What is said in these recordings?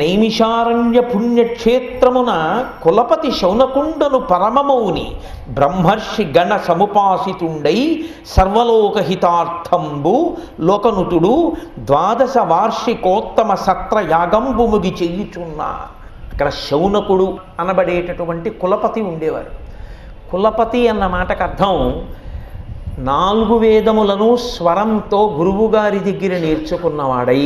నైమిషారణ్య పుణ్యక్షేత్రమున కులపతి శౌనకుండను పరమమౌని బ్రహ్మర్షి గణ సముపాసితుండై సర్వలోకహితార్థంబు లోకనుతుడు ద్వాదశ వార్షికోత్తమ సత్ర యాగంబు ముగి చెయ్యుచున్న ఇక్కడ శౌనకుడు అనబడేటటువంటి కులపతి ఉండేవారు కులపతి అన్న మాటకు అర్థం నాలుగు వేదములను స్వరంతో గురువుగారి దగ్గర నేర్చుకున్నవాడై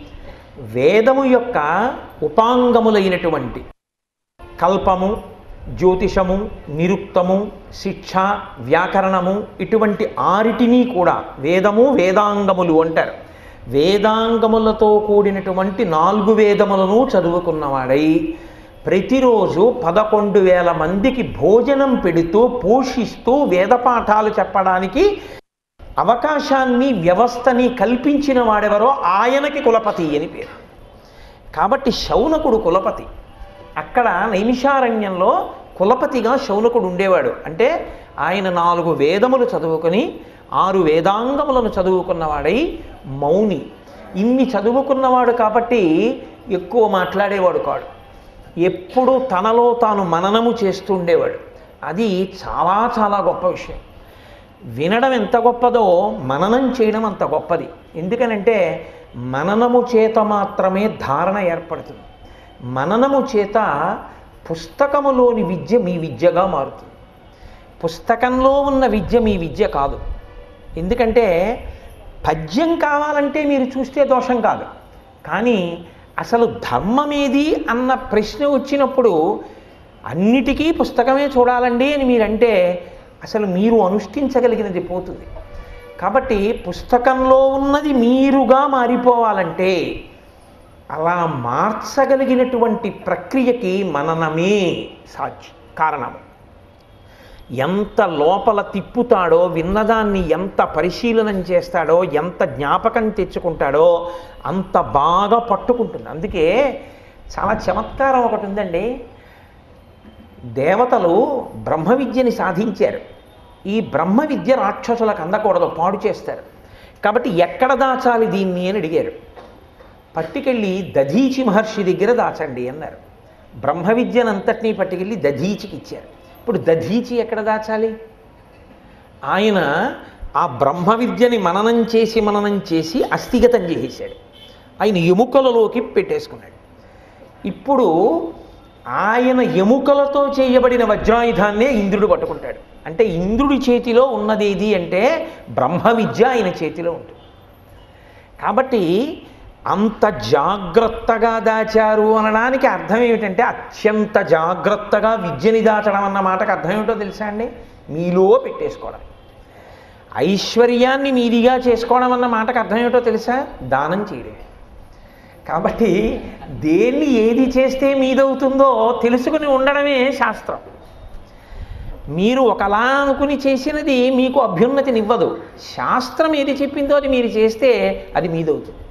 వేదము యొక్క ఉపాంగములైనటువంటి కల్పము జ్యోతిషము నిరుక్తము శిక్ష వ్యాకరణము ఇటువంటి ఆరిటిని కూడా వేదము వేదాంగములు అంటారు వేదాంగములతో కూడినటువంటి నాలుగు వేదములను చదువుకున్నవాడై ప్రతిరోజు పదకొండు వేల మందికి భోజనం పెడుతూ పోషిస్తూ వేదపాఠాలు చెప్పడానికి అవకాశాన్ని వ్యవస్థని కల్పించిన వాడెవరో ఆయనకి కులపతి అని పేరు కాబట్టి శౌనకుడు కులపతి అక్కడ నైమిషారణ్యంలో కులపతిగా శౌనకుడు ఉండేవాడు అంటే ఆయన నాలుగు వేదములు చదువుకొని ఆరు వేదాంగములను చదువుకున్నవాడై మౌని ఇన్ని చదువుకున్నవాడు కాబట్టి ఎక్కువ మాట్లాడేవాడు కాడు ఎప్పుడూ తనలో తాను మననము చేస్తూ ఉండేవాడు అది చాలా చాలా గొప్ప విషయం వినడం ఎంత గొప్పదో మననం చేయడం అంత గొప్పది ఎందుకనంటే మననము చేత మాత్రమే ధారణ ఏర్పడుతుంది మననము చేత పుస్తకములోని విద్య మీ విద్యగా మారుతుంది పుస్తకంలో ఉన్న విద్య మీ విద్య కాదు ఎందుకంటే పద్యం కావాలంటే మీరు చూస్తే దోషం కాదు కానీ అసలు ధర్మమేది అన్న ప్రశ్న వచ్చినప్పుడు అన్నిటికీ పుస్తకమే చూడాలండి అని మీరంటే అసలు మీరు అనుష్ఠించగలిగినది పోతుంది కాబట్టి పుస్తకంలో ఉన్నది మీరుగా మారిపోవాలంటే అలా మార్చగలిగినటువంటి ప్రక్రియకి మననమే సాధ్యం కారణం ఎంత లోపల తిప్పుతాడో విన్నదాన్ని ఎంత పరిశీలనం చేస్తాడో ఎంత జ్ఞాపకం తెచ్చుకుంటాడో అంత బాగా పట్టుకుంటుంది అందుకే చాలా చమత్కారం ఒకటి ఉందండి దేవతలు బ్రహ్మ విద్యని సాధించారు ఈ బ్రహ్మ విద్య రాక్షసులకు అందకూడదు పాడు చేస్తారు కాబట్టి ఎక్కడ దాచాలి దీన్ని అని అడిగారు పట్టుకెళ్ళి దధీచి మహర్షి దగ్గర దాచండి అన్నారు బ్రహ్మ విద్యనంతటినీ పట్టుకెళ్ళి దధీచికి ఇచ్చారు ఇప్పుడు దధీచి ఎక్కడ దాచాలి ఆయన ఆ బ్రహ్మ విద్యని మననం చేసి మననం చేసి అస్థిగతం చేసేసాడు ఆయన ఎముకలలోకి పెట్టేసుకున్నాడు ఇప్పుడు ఆయన ఎముకలతో చేయబడిన వజ్రాయుధాన్నే ఇంద్రుడు పట్టుకుంటాడు అంటే ఇంద్రుడి చేతిలో ఉన్నదేది అంటే బ్రహ్మ విద్య ఆయన చేతిలో ఉంటుంది కాబట్టి అంత జాగ్రత్తగా దాచారు అనడానికి అర్థం ఏమిటంటే అత్యంత జాగ్రత్తగా విద్యని దాచడం అన్న మాటకు అర్థం ఏమిటో తెలుసా అండి మీలో పెట్టేసుకోవడం ఐశ్వర్యాన్ని మీదిగా చేసుకోవడం అన్న మాటకు అర్థం ఏమిటో తెలుసా దానం చేయడమే కాబట్టి దేన్ని ఏది చేస్తే మీదవుతుందో తెలుసుకుని ఉండడమే శాస్త్రం మీరు ఒకలా అనుకుని చేసినది మీకు అభ్యున్నతినివ్వదు శాస్త్రం ఏది చెప్పిందో అది మీరు చేస్తే అది మీదవుతుంది